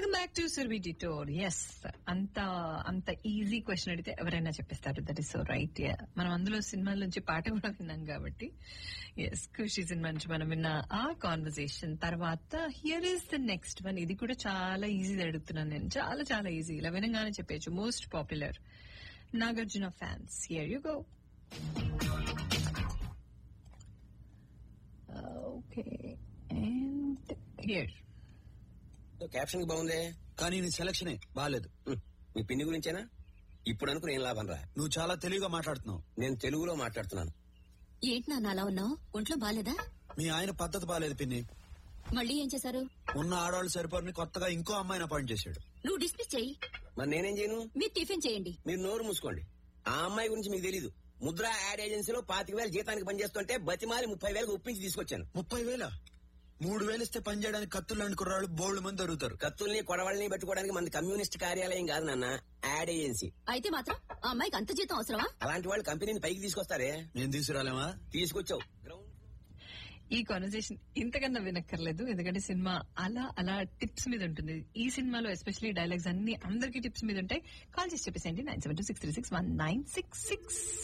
Welcome back to Surbhi detour yes అంత అంత easy question అడిగితే ఎవరైనా చెప్పేస్తారు దట్ ఇస్ సో రైట్ మనం అందులో సినిమాల నుంచి పాట కూడా విన్నాం కాబట్టి ఎస్ ఖుషి సినిమా నుంచి మనం విన్న ఆ కాన్వర్సేషన్ తర్వాత here is the next one ఇది కూడా చాలా ఈజీ అడుగుతున్నాను నేను చాలా చాలా ఈజీ ఇలా వినగానే చెప్పేచ్చు most popular Nagarjuna fans here you go okay and here caption బాగుందే కానీ నీ సెలక్షనే బాలేదు హ్మ్. మీ పిన్ని గురించేనా ఇప్పుడు అనుకుని ఏం లాభం రా నువ్వు చాలా తెలివిగా మాట్లాడుతున్నావు నేను తెలుగులో మాట్లాడుతున్నాను ఏంటి నాన్న అలా ఉన్నావు ఒంట్లో బాలేదా మీ ఆయన పద్ధతి బాలేదు పిన్ని మళ్ళీ ఏం చేశారు ఉన్న ఆడవాళ్ళు సరిపోరని కొత్తగా ఇంకో అమ్మాయిని అపాయింట్ చేశాడు నువ్వు డిస్మిస్ చెయ్యి మరి నేనేం చేయను మీరు టిఫిన్ చేయండి మీరు నోరు మూసుకోండి ఆ అమ్మాయి గురించి మీకు తెలీదు ముద్ర యాడ్ ఏజెన్సీలో పాతిక వేలు జీతానికి పనిచేస్తుంటే బతిమాలి ముప్పై వేలకు ఒప్పించి తీసుకొచ్చాను ముప్పై వేల మూడు వేలు ఇస్తే పని చేయడానికి కత్తులు అనుకున్నాడు బోల్డ్ మంది దొరుకుతారు కత్తుల్ని కొడవల్ని పెట్టుకోవడానికి మన కమ్యూనిస్ట్ కార్యాలయం కాదు నాన్న యాడ్ ఏజెన్సీ అయితే మాత్రం ఆ అమ్మాయికి అంత జీతం అవసరమా అలాంటి వాళ్ళు కంపెనీని పైకి తీసుకొస్తారే నేను తీసుకురాలేమా తీసుకొచ్చావు గ్రౌండ్ ఈ కాన్వర్సేషన్ ఇంతకన్నా వినక్కర్లేదు ఎందుకంటే సినిమా అలా అలా టిప్స్ మీద ఉంటుంది ఈ సినిమాలో ఎస్పెషల్లీ డైలాగ్స్ అన్ని అందరికీ టిప్స్ మీద ఉంటాయి కాల్ చేసి చెప్పేసేయండి nine seven two six three six one nine six six